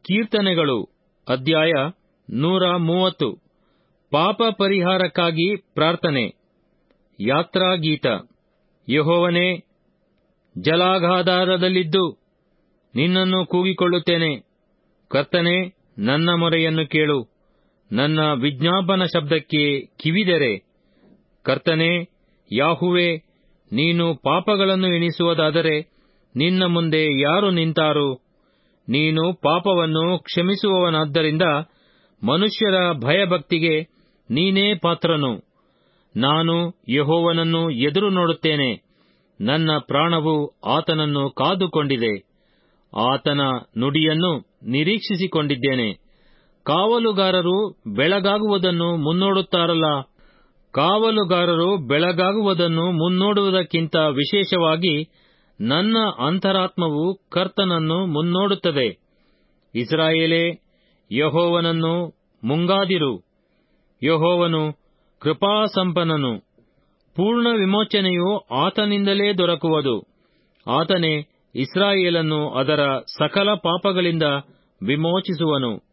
ಕೀರ್ತನೆಗಳು ಅಧ್ಯಾಯ ನೂರ ಮೂವತ್ತು ಪಾಪ ಪರಿಹಾರಕ್ಕಾಗಿ ಪ್ರಾರ್ಥನೆ ಯಾತ್ರಾಗೀತ ಯಹೋವನೇ ಜಲಾಗಾಧಾರದಲ್ಲಿದ್ದು ನಿನ್ನನ್ನು ಕೂಗಿಕೊಳ್ಳುತ್ತೇನೆ ಕರ್ತನೆ ನನ್ನ ಮೊರೆಯನ್ನು ಕೇಳು ನನ್ನ ವಿಜ್ಞಾಪನ ಶಬ್ದಕ್ಕೆ ಕಿವಿದೆರೆ ಕರ್ತನೆ ಯಾಹುವೆ ನೀನು ಪಾಪಗಳನ್ನು ಎಣಿಸುವುದಾದರೆ ನಿನ್ನ ಮುಂದೆ ಯಾರು ನಿಂತಾರು ನೀನು ಪಾಪವನ್ನು ಕ್ಷಮಿಸುವವನಾದ್ದರಿಂದ ಮನುಷ್ಯರ ಭಯಭಕ್ತಿಗೆ ನೀನೇ ಪಾತ್ರನು ನಾನು ಯಹೋವನನ್ನು ಎದುರು ನೋಡುತ್ತೇನೆ ನನ್ನ ಪ್ರಾಣವು ಆತನನ್ನು ಕಾದುಕೊಂಡಿದೆ ಆತನ ನುಡಿಯನ್ನು ನಿರೀಕ್ಷಿಸಿಕೊಂಡಿದ್ದೇನೆ ಕಾವಲುಗಾರರು ಬೆಳಗಾಗುವುದನ್ನು ಮುನ್ನೋಡುತ್ತಾರಲ್ಲ ಕಾವಲುಗಾರರು ಬೆಳಗಾಗುವುದನ್ನು ಮುನ್ನೋಡುವುದಕ್ಕಿಂತ ವಿಶೇಷವಾಗಿ ನನ್ನ ಅಂತರಾತ್ಮವು ಕರ್ತನನ್ನು ಮುನ್ನೋಡುತ್ತದೆ ಇಸ್ರಾಯೇಲೇ ಯಹೋವನನ್ನು ಮುಂಗಾದಿರು ಯಹೋವನು ಕೃಪಾಸಂಪನ್ನನು ಪೂರ್ಣ ವಿಮೋಚನೆಯು ಆತನಿಂದಲೇ ದೊರಕುವುದು ಆತನೇ ಇಸ್ರಾಯೇಲನ್ನು ಅದರ ಸಕಲ ಪಾಪಗಳಿಂದ ವಿಮೋಚಿಸುವನು